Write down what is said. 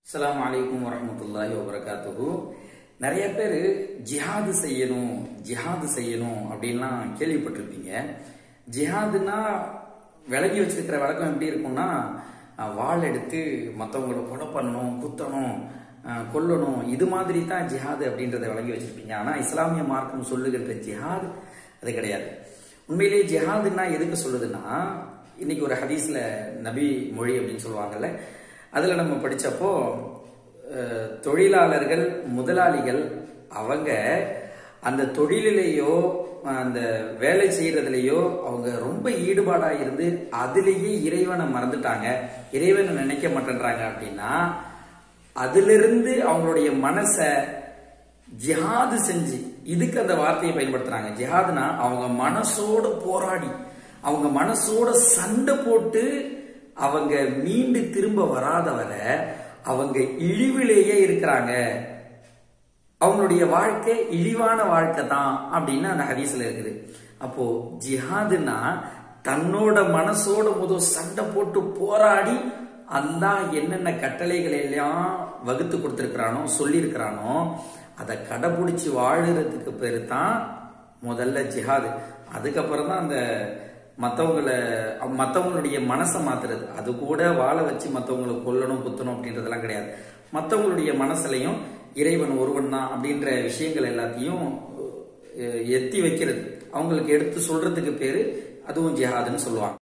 அஸ்ஸலாமு அலைக்கும் வரஹ்மத்துல்லாஹி வபரகாத்துஹு நிறைய பேர் ஜிஹாது செய்யணும் ஜிஹாது செய்யணும் அப்படின்லாம் கேள்விப்பட்டிருப்பீங்க ஜிஹாதுன்னா விலகி வச்சிருக்கிற வழக்கம் எப்படி இருக்கும்னா அஹ், வாள் எடுத்து மற்றவங்கள கொலை பண்ணணும் குத்தணும் அஹ், கொல்லணும் இது மாதிரி தான் ஜிஹாது அப்படின்றத விளங்கி வச்சிருப்பீங்க ஆனா இஸ்லாமிய மார்க்கம் சொல்லுகின்ற ஜிஹாத் அது கிடையாது உண்மையிலேயே ஜிஹாதுன்னா எதுக்கு சொல்லுதுன்னா இன்னைக்கு ஒரு ஹதீஸ்ல நபி மொழி அப்படின்னு சொல்லுவாங்கல்ல அதுல நம்ம படிச்சப்போ அஹ், தொழிலாளர்கள் முதலாளிகள் அவங்க அந்த தொழிலிலேயோ அந்த வேலை செய்யறதுலயோ அவங்க ரொம்ப ஈடுபாடா இருந்து அதிலேயே இறைவனை மறந்துட்டாங்க இறைவனை நினைக்க மாட்டேன்றாங்க அப்படின்னா அதிலிருந்து அவங்களுடைய மனசை ஜிஹாது செஞ்சு இதுக்கு அந்த வார்த்தையை பயன்படுத்துறாங்க ஜிஹாதுனா அவங்க மனசோட போராடி அவங்க மனசோட சண்டை போட்டு அவங்க மீண்டு திரும்ப வராதவரை அவங்க இழிவிலேயே இருக்கிறாங்க அவங்களுடைய வாழ்க்கை இழிவான வாழ்க்கை தான் அப்படின்னு அந்த ஹதீஸ்ல இருக்குது அப்போ ஜிஹாதுனா தன்னோட மனசோட முதல் சண்டை போட்டு போராடி அல்லாஹ் என்னென்ன கட்டளைகளை எல்லாம் வகுத்து கொடுத்திருக்கிறானோ சொல்லியிருக்கிறானோ அதை கடைபிடிச்சு வாழுறதுக்கு பேரு தான் முதல்ல ஜிஹாது அதுக்கப்புறம் தான் அந்த மற்றவங்களை மற்றவங்களுடைய மனசை மாத்துறது அது கூட வாழ வச்சு மற்றவங்களை கொல்லணும் குத்தணும் அப்படின்றதெல்லாம் கிடையாது மற்றவங்களுடைய மனசுலையும் இறைவன் ஒருவன் தான் அப்படின்ற விஷயங்கள் எல்லாத்தையும் அஹ், எத்தி வைக்கிறது அவங்களுக்கு எடுத்து சொல்றதுக்கு பேரு அதுவும் ஜிஹாதுன்னு சொல்லுவாங்க